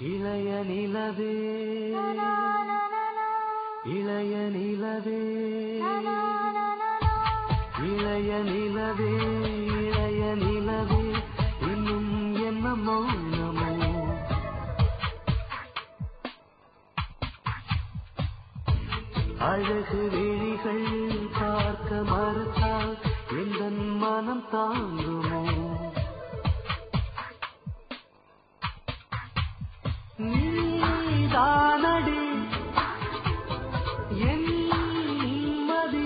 இளைய நிலவே இளைய நிலவே இளைய நிலவே இளைய நிலவே இன்னும் என்ன மௌனமோ அழகு விழிகள் பார்க்க மறுத்தால் எந்த மனம் தாங்குமோ நீதானடி என் நிம்மதி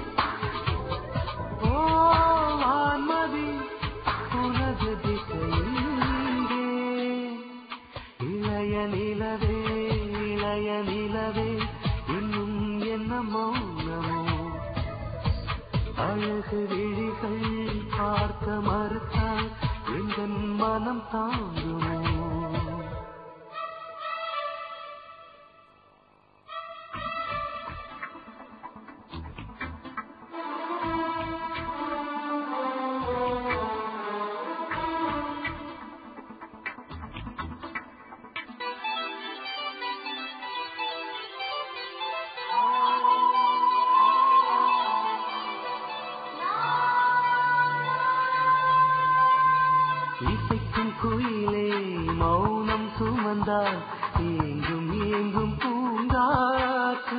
ஓ வான்மதி உனது திசையிலே இளைய நிலவே இளைய நிலவே இன்னும் என்ன மௌனமோ அழகு விழிகள் பார்க்க மறுத்தால் எந்த மனம் தாங்குமோ இசைக்கும் குயிலே மௌனம் சுமந்தால் ஏங்கும் ஏங்கும் பூங்காற்று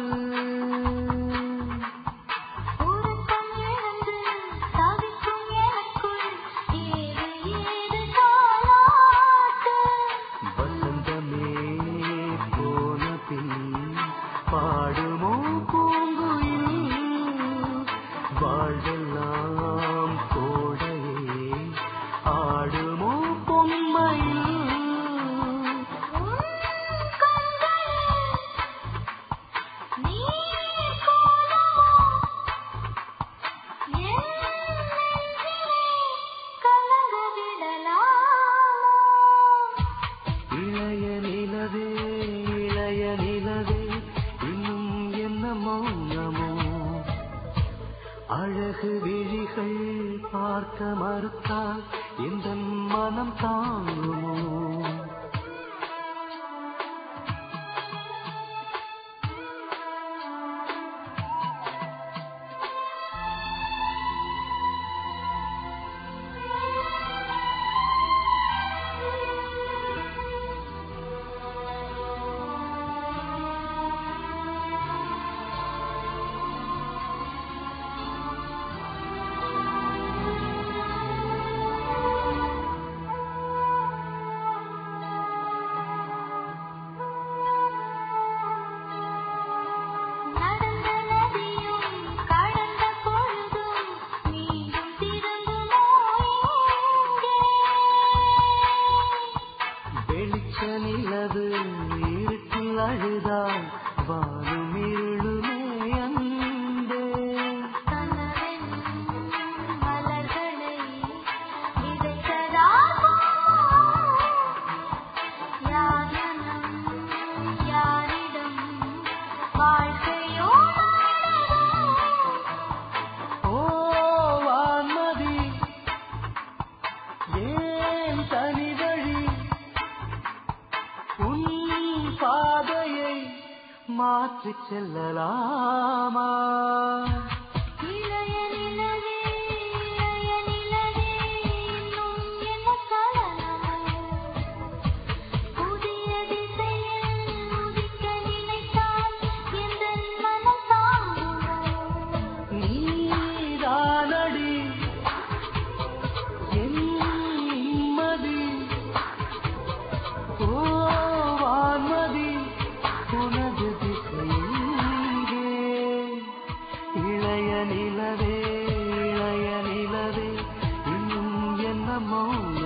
உறக்கம் இழந்து தவிக்கும் எனக்குள் ஏது ஏது தாலாட்டு வசந்தமே போன பின் பாடுமோ பூங்குயில் வாழ்வெல்லாம் கோடையே ஆடுமோ பொம்மையில் உன் கண்களில் நீர் கோலமோ என் நெஞ்சிலே கலங்க விடலாமோ இளைய நிலவே இளைய நிலவே இன்னும் என்ன மௌனமோ அழகு விழிகள் பார்க்க மறுத்தால் இந்த மனம் தாங்குமோ நடந்த நதியும் கடந்த பொழுதும் மீண்டும் திரும்புமோ இங்கே வெளிச்ச நிலவு இருட்டில் அழுதால் வாழும் இருளுமே அன்பே கனவென் மலர்களை விதைத்ததாகும் யார் மனம் யாரிடம் வாழ்க்கையோ ஓ வான்மதி ஏன் தனி வழி உன் பாதையை மாற்றிச் செல்லலாமா இளைய நிலவே இளைய நிலவே இன்னும் என்ன சலனமோ புதிய திசையில் உதிக்க நினைத்தால் எந்தன் மனம் தாங்குமோ நீதானடி என் நிம்மதி ஓ வான்மதி உனது திசையிலே இளைய நிலவே இளைய நிலவே இன்னும் என்ன மௌனம்